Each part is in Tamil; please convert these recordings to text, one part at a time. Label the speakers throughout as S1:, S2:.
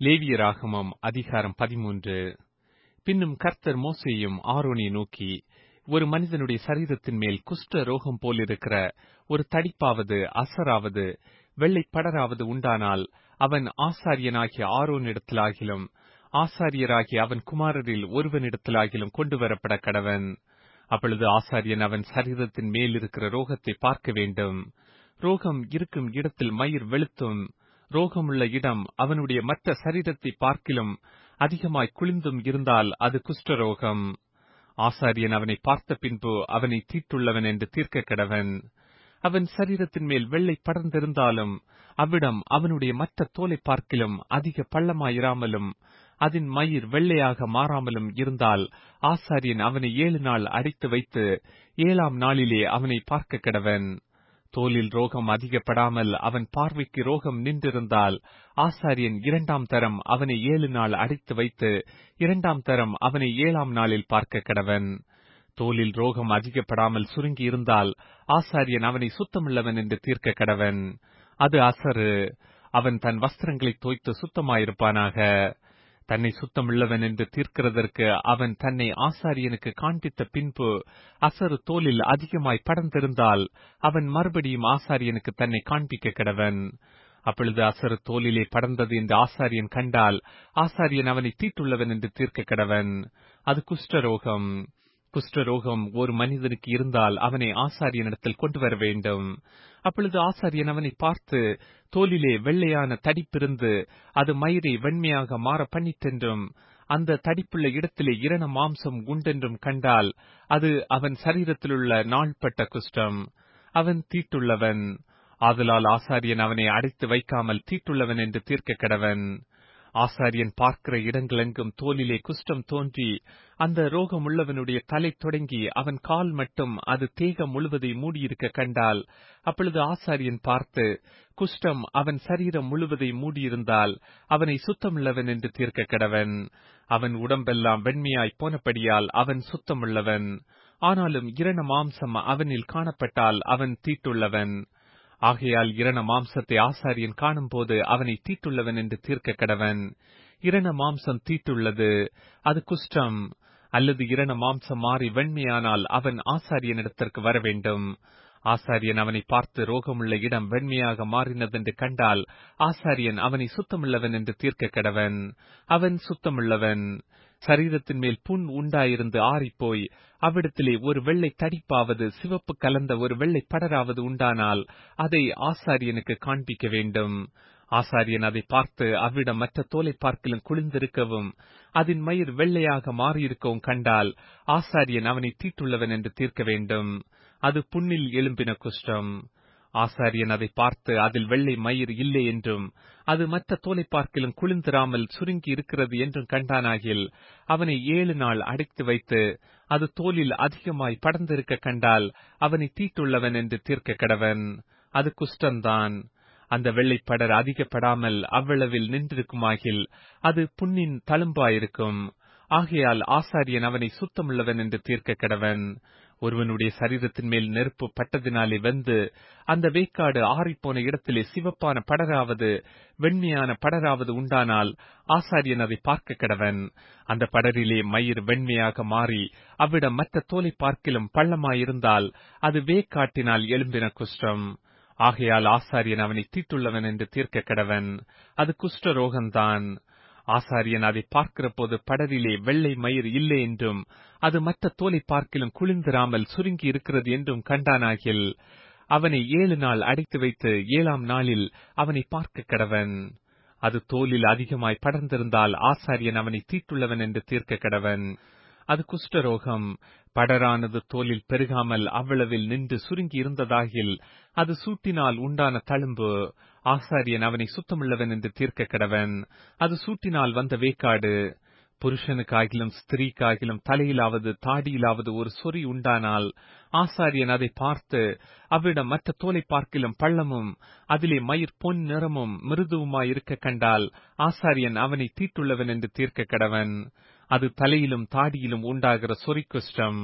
S1: லேவியராகமம் அதிகாரம் பதிமூன்று பின்னும் கர்த்தர் மோசேயும் ஆரோனை நோக்கி ஒரு மனிதனுடைய சரீரத்தின் மேல் குஷ்ட ரோகம் போலிருக்கிற ஒரு தடிப்பாவது அசராவது வெள்ளைப் படராவது உண்டானால் அவன் ஆசாரியனாகிய ஆரோனிடத்திலாகிலும் ஆசாரியராகிய அவன் குமாரரில் ஒருவனிடத்திலாகிலும் கொண்டு வரப்பட கடவன் அப்பொழுது ஆசாரியன் அவன் சரீரத்தின் மேல் இருக்கிற ரோகத்தை பார்க்க வேண்டும் ரோகம் இருக்கும் இடத்தில் மயிர் வெளுத்தும் ரோகமுள்ள இடம் அவனுடைய மற்ற சரீரத்தை பார்க்கிலும் அதிகமாய் குளிர்ந்தும் இருந்தால் அது குஷ்டரோகம் ஆசாரியன் அவனை பார்த்த பின்பு அவனை தீட்டுள்ளவன் என்று தீர்க்க கடவன் அவன் சரீரத்தின் மேல் வெள்ளை படர்ந்திருந்தாலும் அவ்விடம் அவனுடைய மற்ற தோலை பார்க்கிலும் அதிக பள்ளமாயிராமலும் அதன் மயிர் வெள்ளையாக மாறாமலும் இருந்தால் ஆசாரியன் அவனை ஏழு நாள் அடைத்து வைத்து ஏழாம் நாளிலே அவனை பார்க்க கடவன் தோலில் ரோகம் அதிகப்படாமல் அவன் பார்வைக்கு ரோகம் நின்றிருந்தால் ஆசாரியன் இரண்டாம் தரம் அவனை ஏழு நாள் அடைத்து வைத்து இரண்டாம் தரம் அவனை ஏழாம் நாளில் பார்க்க கடவன் தோலில் ரோகம் அதிகப்படாமல் சுருங்கி இருந்தால் ஆசாரியன் அவனை சுத்தமுள்ளவன் என்று தீர்க்க கடவன் அது அசரு அவன் தன் வஸ்திரங்களை தோய்த்து சுத்தமாயிருப்பானாக தன்னை சுத்தமுள்ளவன் என்று தீர்க்கிறதற்கு அவன் தன்னை ஆசாரியனுக்கு காண்பித்த பின்பு அசரு தோலில் அதிகமாய் படர்ந்திருந்தால் அவன் மறுபடியும் ஆசாரியனுக்கு தன்னை காண்பிக்க கிடவன் அப்பொழுது அசரு தோலிலே படர்ந்தது என்று ஆசாரியன் கண்டால் ஆசாரியன் அவனை தீட்டுள்ளவன் என்று தீர்க்க கிடவன் அது குஷ்டரோகம் குஷ்டரோகம் ஒரு மனிதனுக்கு இருந்தால் அவனை ஆசாரியனிடத்தில் கொண்டு வர வேண்டும் அப்பொழுது ஆசாரியன் அவனை பார்த்து தோலிலே வெள்ளையான தடிப்பிருந்து அது மயிரை வெண்மையாக மாற பண்ணித்தென்றும் அந்த தடிப்புள்ள இடத்திலே இரண மாம்சம் உண்டென்றும் கண்டால் அது அவன் சரீரத்திலுள்ள நாள்பட்ட குஷ்டம் அவன் தீட்டுள்ளவன் ஆதலால் ஆசாரியன் அவனை அடைத்து வைக்காமல் தீட்டுள்ளவன் என்று தீர்க்க கடவன் ஆசாரியன் பார்க்கிற இடங்களெங்கும் தோலிலே குஷ்டம் தோன்றி அந்த ரோகம் உள்ளவனுடைய தலை தொடங்கி அவன் கால் மட்டும் அது தேகம் முழுவதை மூடியிருக்க கண்டால் அப்பொழுது ஆசாரியன் பார்த்து குஷ்டம் அவன் சரீரம் முழுவதை மூடியிருந்தால் அவனை சுத்தமுள்ளவன் என்று தீர்க்க கடவன் அவன் உடம்பெல்லாம் வெண்மையாய் போனபடியால் அவன் சுத்தமுள்ளவன் ஆனாலும் இரண மாம்சம் அவனில் காணப்பட்டால் அவன் தீட்டுள்ளவன் ஆகையால் இரண மாம்சத்தை ஆசாரியன் காணும்போது அவனை தீட்டுள்ளவன் என்று தீர்க்க கடவன் இரண மாம்சம் தீட்டுள்ளது அது குஷ்டம் அல்லது இரண மாம்சம் மாறி வெண்மையானால் அவன் ஆசாரியனிடத்திற்கு வர வேண்டும் ஆசாரியன் அவனை பார்த்து ரோகமுள்ள இடம் வெண்மையாக மாறினதென்று கண்டால் ஆசாரியன் அவனை சுத்தமுள்ளவன் என்று தீர்க்க கடவன் அவன் சுத்தமுள்ளவன் சரீரத்தின் மேல் புண் உண்டாயிருந்து ஆறிப்போய் அவ்விடத்திலே ஒரு வெள்ளை தடிப்பாவது சிவப்பு கலந்த ஒரு வெள்ளை படராவது உண்டானால் அதை ஆசாரியனுக்கு காண்பிக்க வேண்டும் ஆசாரியன் அதை பார்த்து அவ்விடம் மற்ற தோலை பார்க்கிலும் குளிர்ந்திருக்கவும் அதன் மயிர் வெள்ளையாக மாறியிருக்கவும் கண்டால் ஆசாரியன் அவனை தீட்டுள்ளவன் என்று தீர்க்க வேண்டும் அது புண்ணில் எழும்பின குஷ்டம் ஆசாரியன் அதை பார்த்து அதில் வெள்ளை மயிர் இல்லை என்றும் அது மற்ற தோலை பார்க்கிலும் குளிர்ந்திராமல் சுருங்கி இருக்கிறது என்றும் கண்டானாகில் அவனை ஏழு நாள் அடைத்து வைத்து அது தோலில் அதிகமாய் படர்ந்திருக்க கண்டால் அவனை தீட்டுள்ளவன் என்று தீர்க்க கடவன் அது குஷ்டம்தான் அந்த வெள்ளைப்படர் அதிகப்படாமல் அவ்வளவில் நின்றிருக்குமாகில் அது புண்ணின் தழும்பாயிருக்கும் ஆகையால் ஆசாரியன் அவனை சுத்தமுள்ளவன் என்று தீர்க்க கடவன் ஒருவனுடைய சரீரத்தின் மேல் நெருப்பு பட்டதினாலே வந்து அந்த வேக்காடு ஆறிப்போன இடத்திலே சிவப்பான படராவது வெண்மையான படராவது உண்டானால் ஆசாரியன் அதை பார்க்க கடவன் அந்த படரிலே மயிர் வெண்மையாக மாறி அவ்விடம் மற்ற தோலை பார்க்கிலும் பள்ளமாயிருந்தால் அது வேக்காட்டினால் எழும்பின குஷ்டம் ஆகையால் ஆசாரியன் அவனை தீட்டுள்ளவன் என்று தீர்க்க கடவன் அது குஷ்ட ரோகம்தான் ஆசாரியன் அதை பார்க்கிற போது படரிலே வெள்ளை மயிர் இல்லை என்றும் அது மற்ற தோலை பார்க்கிலும் குளிர்ந்திராமல் சுருங்கி இருக்கிறது என்றும் கண்டானாகில் அவனை ஏழு நாள் அடைத்து வைத்து ஏழாம் நாளில் அவனை பார்க்க கடவன் அது தோலில் அதிகமாய் படர்ந்திருந்தால் ஆசாரியன் அவனை தீட்டுள்ளவன் என்று தீர்க்க கடவன் அது குஷ்டரோகம் படரானது தோலில் பெருகாமல் அவ்வளவில் நின்று சுருங்கி இருந்ததாகில் அது சூட்டினால் உண்டான தழும்பு ஆசாரியன் அவனை சுத்தமுள்ளவன் என்று தீர்க்க கடவன் அது சூட்டினால் வந்த வேக்காடு புருஷனுக்காகிலும் ஸ்திரீக்காகிலும் தலையிலாவது தாடியிலாவது ஒரு சொறி உண்டானால் ஆசாரியன் அதை பார்த்து அவ்விடம் மற்ற தோலை பார்க்கிலும் பள்ளமும் அதிலே மயிர் பொன் நிறமும் மிருதுவுமாயிருக்க கண்டால் ஆசாரியன் அவனை தீட்டுள்ளவன் என்று தீர்க்க கடவன் அது தலையிலும் தாடியிலும் உண்டாகிற சொறி குஷ்டம்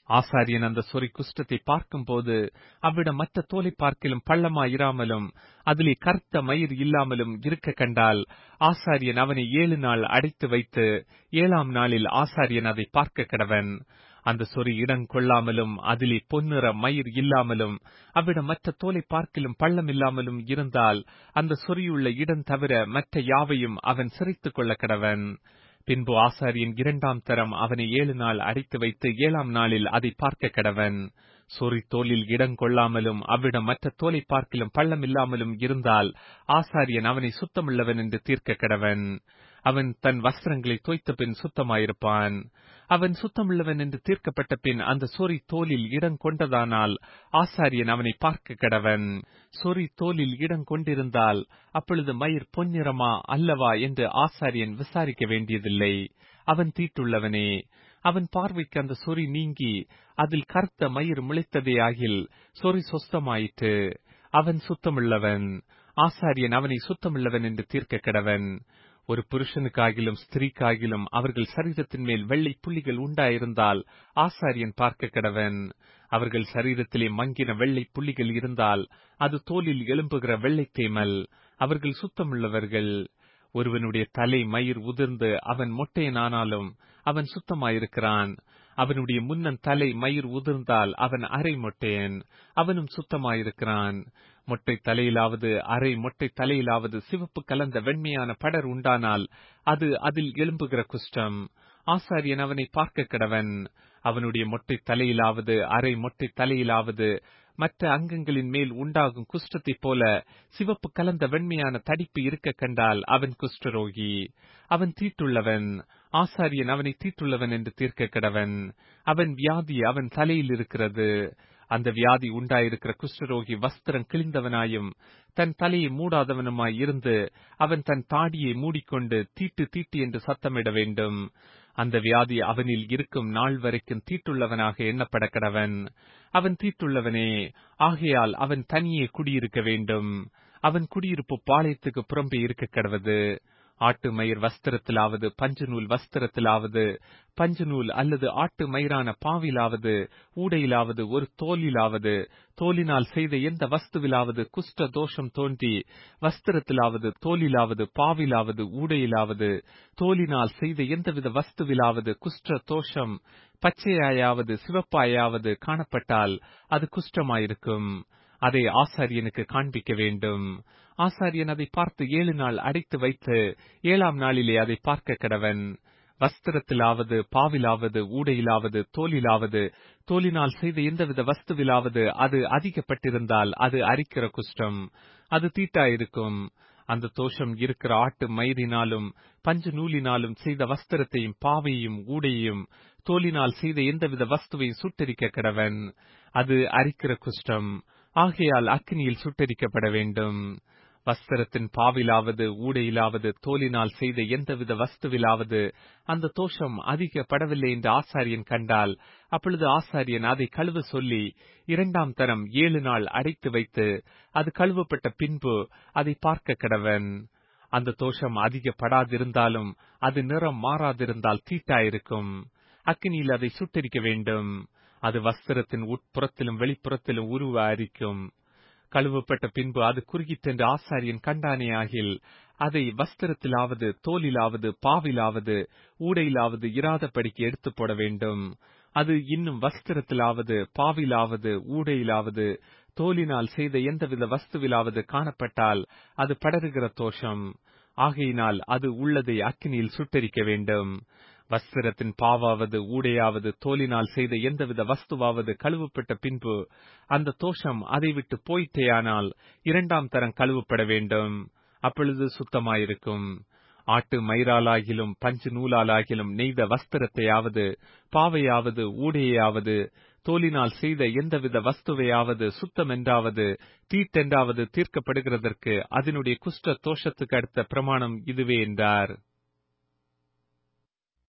S1: ஆசாரியன் அந்த சொறி குஷ்டத்தை பார்க்கும்போது அவ்விடம் மற்ற தோலை பார்க்கிலும் பள்ளமாயிராமலும் அதிலே கருத்த மயிர் இல்லாமலும் இருக்க கண்டால் ஆசாரியன் அவனை ஏழு நாள் அடைத்து வைத்து ஏழாம் நாளில் ஆசாரியன் அதை பார்க்க கடவன் அந்த சொறி இடம் கொள்ளாமலும் அதிலே பொன்னிற மயிர் இல்லாமலும் அவ்விடம் மற்ற தோலை பார்க்கிலும் பள்ளம் இல்லாமலும் இருந்தால் அந்த சொறியுள்ள இடம் தவிர மற்ற யாவையும் அவன் சிறைத்துக் கொள்ள கடவன் பின்பு ஆசாரியன் இரண்டாம் தரம் அவனை ஏழு நாள் அடைத்து வைத்து ஏழாம் நாளில் அதை பார்க்க கடவன் சொறி தோலில் இடம் கொள்ளாமலும் அவ்விடம் மற்ற தோலை பார்க்கிலும் பள்ளம் இல்லாமலும் இருந்தால் ஆசாரியன் அவனை சுத்தமுள்ளவன் என்று தீர்க்க கடவன் அவன் தன் வஸ்திரங்களை தோய்த்த பின் சுத்தமாயிருப்பான் அவன் சுத்தமுள்ளவன் என்று தீர்க்கப்பட்ட பின் அந்த சொறி தோலில் இடம் கொண்டதானால் ஆசாரியன் அவனை பார்க்க கடவன் சொறி தோலில் இடம் கொண்டிருந்தால் அப்பொழுது மயிர் பொன்னிறமா அல்லவா என்று ஆசாரியன் விசாரிக்க வேண்டியதில்லை அவன் தீட்டுள்ளவனே அவன் பார்வைக்கு அந்த சொறி நீங்கி அதில் கருத்த மயிர் முளைத்ததே ஆகில் சொறி சொஸ்தமாயிற்று அவன் சுத்தமுள்ளவன் ஆசாரியன் அவனை சுத்தமுள்ளவன் என்று தீர்க்க கடவன் ஒரு புருஷனுக்காகிலும் ஸ்திரீக்காகிலும் அவர்கள் சரீரத்தின் மேல் வெள்ளை புள்ளிகள் உண்டாயிருந்தால் ஆசாரியன் பார்க்க கடவன் அவர்கள் சரீரத்திலே மங்கின வெள்ளை புள்ளிகள் இருந்தால் அது தோலில் எழும்புகிற வெள்ளை தேமல் அவர்கள் சுத்தமுள்ளவர்கள் ஒருவனுடைய தலை மயிர் உதிர்ந்து அவன் மொட்டையனானாலும் அவன் சுத்தமாயிருக்கிறான் அவனுடைய முன்னன் தலை மயிர் உதிர்ந்தால் அவன் அரை மொட்டையன் அவனும் சுத்தமாயிருக்கிறான் மொட்டை தலையிலாவது அரை மொட்டை தலையிலாவது சிவப்பு கலந்த வெண்மையான படர் உண்டானால் அது அதில் எழும்புகிற குஷ்டம் ஆசாரியன் அவனை பார்க்க கடவன் அவனுடைய மொட்டை தலையிலாவது அரை மொட்டை தலையிலாவது மற்ற அங்கங்களின் மேல் உண்டாகும் குஷ்டத்தைப் போல சிவப்பு கலந்த வெண்மையான தடிப்பு இருக்க கண்டால் அவன் குஷ்டரோகி அவன் தீட்டுள்ளவன் ஆசாரியன் அவனை தீட்டுள்ளவன் என்று தீர்க்க கடவன் அவன் வியாதி அவன் தலையில் இருக்கிறது அந்த வியாதி உண்டாயிருக்கிற குஷ்டரோகி வஸ்திரம் கிழிந்தவனாயும் தன் தலையை மூடாதவனுமாய் இருந்து அவன் தன் தாடியை மூடிக்கொண்டு தீட்டு தீட்டு என்று சத்தமிட வேண்டும் அந்த வியாதி அவனில் இருக்கும் நாள் வரைக்கும் தீட்டுள்ளவனாக எண்ணப்பட கடவன் அவன் தீட்டுள்ளவனே ஆகையால் அவன் தனியே குடியிருக்க வேண்டும் அவன் குடியிருப்பு பாளையத்துக்கு புறம்பே இருக்க கடவது ஆட்டு மயிர் வஸ்திரத்திலாவது பஞ்சு நூல் வஸ்திரத்திலாவது பஞ்சு நூல் அல்லது ஆட்டு மயிரான பாவிலாவது ஊடையிலாவது ஒரு தோலிலாவது தோலினால் செய்த எந்த வஸ்துவிலாவது குஷ்ட தோஷம் தோன்றி வஸ்திரத்திலாவது தோலிலாவது பாவிலாவது ஊடையிலாவது தோலினால் செய்த எந்தவித வஸ்துவிலாவது குஷ்ட தோஷம் பச்சையாயாவது சிவப்பாயாவது காணப்பட்டால் அது குஷ்டமாயிருக்கும் அதை ஆசாரியனுக்கு காண்பிக்க வேண்டும் ஆசாரியன் அதை பார்த்து ஏழு நாள் அடைத்து வைத்து ஏழாம் நாளிலே அதை பார்க்க கடவன் வஸ்திரத்திலாவது பாவிலாவது ஊடையிலாவது தோலிலாவது தோலினால் செய்த எந்தவித வஸ்துவிலாவது அது அதிகப்பட்டிருந்தால் அது அரிக்கிற குஷ்டம் அது தீட்டாயிருக்கும் அந்த தோஷம் இருக்கிற ஆட்டு மயிரினாலும் பஞ்சு நூலினாலும் செய்த வஸ்திரத்தையும் பாவையும் ஊடையையும் தோலினால் செய்த எந்தவித வஸ்துவையும் சுட்டரிக்க கடவன் அது அரிக்கிற குஷ்டம் ஆகையால் அக்னியில் சுட்டரிக்கப்பட வேண்டும் வஸ்திரத்தின் பாவிலாவது ஊடையிலாவது தோலினால் செய்த எந்தவித வஸ்துவிலாவது அந்த தோஷம் அதிகப்படவில்லை என்று ஆசாரியன் கண்டால் அப்பொழுது ஆசாரியன் அதை கழுவ சொல்லி இரண்டாம் தரம் ஏழு நாள் அடைத்து வைத்து அது கழுவப்பட்ட பின்பு அதை பார்க்க கடவன் அந்த தோஷம் அதிகப்படாதிருந்தாலும் அது நிறம் மாறாதிருந்தால் தீட்டாயிருக்கும் அக்னியில் அதை சுட்டரிக்க வேண்டும் அது வஸ்திரத்தின் உட்புறத்திலும் வெளிப்புறத்திலும் உருவ அரிக்கும் கழுவப்பட்ட பின்பு அது குறுகிற்றென்று ஆசாரியன் கண்டானே ஆகில் அதை வஸ்திரத்திலாவது தோலிலாவது பாவிலாவது ஊடையிலாவது இராதபடிக்கு எடுத்து போட வேண்டும் அது இன்னும் வஸ்திரத்திலாவது பாவிலாவது ஊடையிலாவது தோலினால் செய்த எந்தவித வஸ்துவிலாவது காணப்பட்டால் அது படருகிற தோஷம் ஆகையினால் அது உள்ளதை அக்கினியில் சுட்டரிக்க வேண்டும் வஸ்திரத்தின் பாவாவது ஊடையாவது தோலினால் செய்த எந்தவித வஸ்துவாவது கழுவப்பட்ட பின்பு அந்த தோஷம் அதை விட்டு போயிட்டேயானால் இரண்டாம் தரம் கழுவப்பட வேண்டும் அப்பொழுது சுத்தமாயிருக்கும் ஆட்டு மயிராலாகிலும் பஞ்சு நூலாலாகிலும் நெய்த வஸ்திரத்தையாவது பாவையாவது ஊடையாவது தோலினால் செய்த எந்தவித வஸ்துவையாவது சுத்தமென்றாவது தீட்டென்றாவது தீர்க்கப்படுகிறதற்கு அதனுடைய குஷ்ட தோஷத்துக்கு அடுத்த பிரமாணம் இதுவே என்றார்